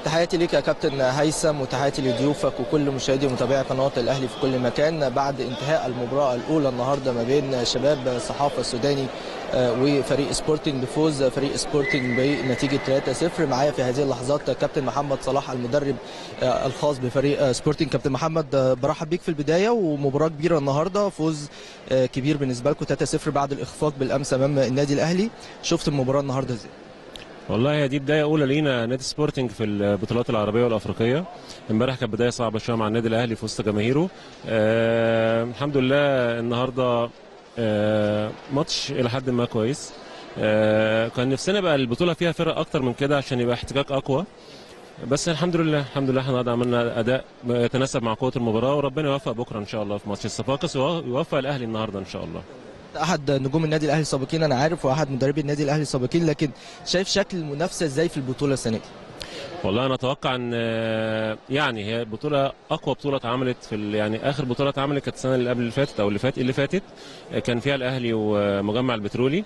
تحياتي ليك يا كابتن هيثم وتحياتي لضيوفك وكل مشاهدي ومتابعي قناه الاهلي في كل مكان بعد انتهاء المباراه الاولى النهارده ما بين شباب الصحافه السوداني وفريق سبورتنج بفوز فريق سبورتنج بنتيجه 3-0 معايا في هذه اللحظات كابتن محمد صلاح المدرب الخاص بفريق سبورتنج كابتن محمد برحب بيك في البدايه ومباراه كبيره النهارده فوز كبير بالنسبه لكم 3-0 بعد الاخفاق بالامس امام النادي الاهلي شفت المباراه النهارده ازاي؟ والله هي دي بدايه اولى لينا نادي سبورتنج في البطولات العربيه والافريقيه امبارح كانت بدايه صعبه شويه مع النادي الاهلي في وسط جماهيره آه الحمد لله النهارده آه ماتش الى حد ما كويس آه كان نفسنا بقى البطوله فيها فرق اكتر من كده عشان يبقى احتكاك اقوى بس الحمد لله الحمد لله احنا عملنا اداء يتناسب مع قوه المباراه وربنا يوفق بكره ان شاء الله في ماتش الصفاقس ويوفق الاهلي النهارده ان شاء الله احد نجوم النادي الاهلي السابقين انا عارف واحد مدربي النادي الاهلي السابقين لكن شايف شكل المنافسه ازاي في البطوله السنه دي والله انا اتوقع ان يعني هي بطوله اقوى بطوله اتعملت في يعني اخر بطوله اتعملت كانت السنه اللي قبل اللي فاتت او اللي فات اللي فاتت كان فيها الاهلي ومجمع البترولي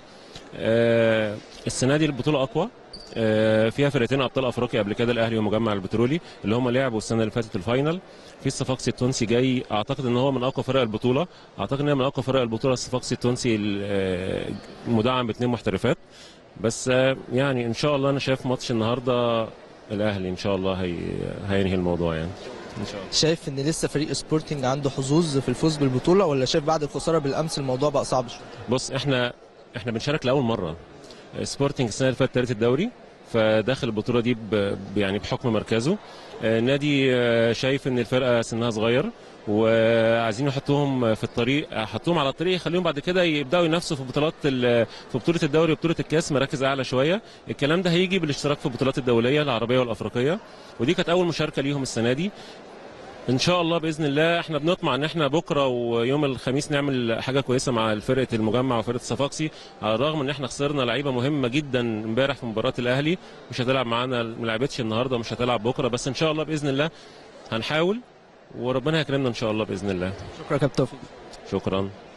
السنه دي البطوله اقوى فيها فرقتين ابطال افريقيا قبل كده الاهلي ومجمع البترولي اللي هم لعبوا السنه اللي فاتت الفاينل في الصفاقسي التونسي جاي اعتقد ان هو من اقوى فرق البطوله اعتقد ان هي من اقوى فرق البطوله الصفاقسي التونسي مدعم باثنين محترفات بس يعني ان شاء الله انا شايف ماتش النهارده الاهلي ان شاء الله هي هينهي الموضوع يعني ان شاء الله شايف ان لسه فريق سبورتنج عنده حظوظ في الفوز بالبطوله ولا شايف بعد الخساره بالامس الموضوع بقى صعب شويه بص احنا احنا بنشارك لاول مره سبورتنج السنه اللي فاتت ثالث الدوري فداخل البطوله دي يعني بحكم مركزه النادي شايف ان الفرقه سنها صغير وعايزين يحطوهم في الطريق حطوهم على الطريق يخليهم بعد كده يبداوا ينافسوا في بطولات في بطوله الدوري وبطوله الكاس مراكز اعلى شويه الكلام ده هيجي بالاشتراك في البطولات الدوليه العربيه والافريقيه ودي كانت اول مشاركه ليهم السنه دي ان شاء الله باذن الله احنا بنطمع ان احنا بكره ويوم الخميس نعمل حاجه كويسه مع فرقه المجمع وفرقه الصفاقسي على الرغم ان احنا خسرنا لعيبه مهمه جدا امبارح في مباراه الاهلي مش هتلعب معانا ما لعبتش النهارده ومش هتلعب بكره بس ان شاء الله باذن الله هنحاول وربنا يكرمنا ان شاء الله باذن الله شكرا يا كابتن شكرا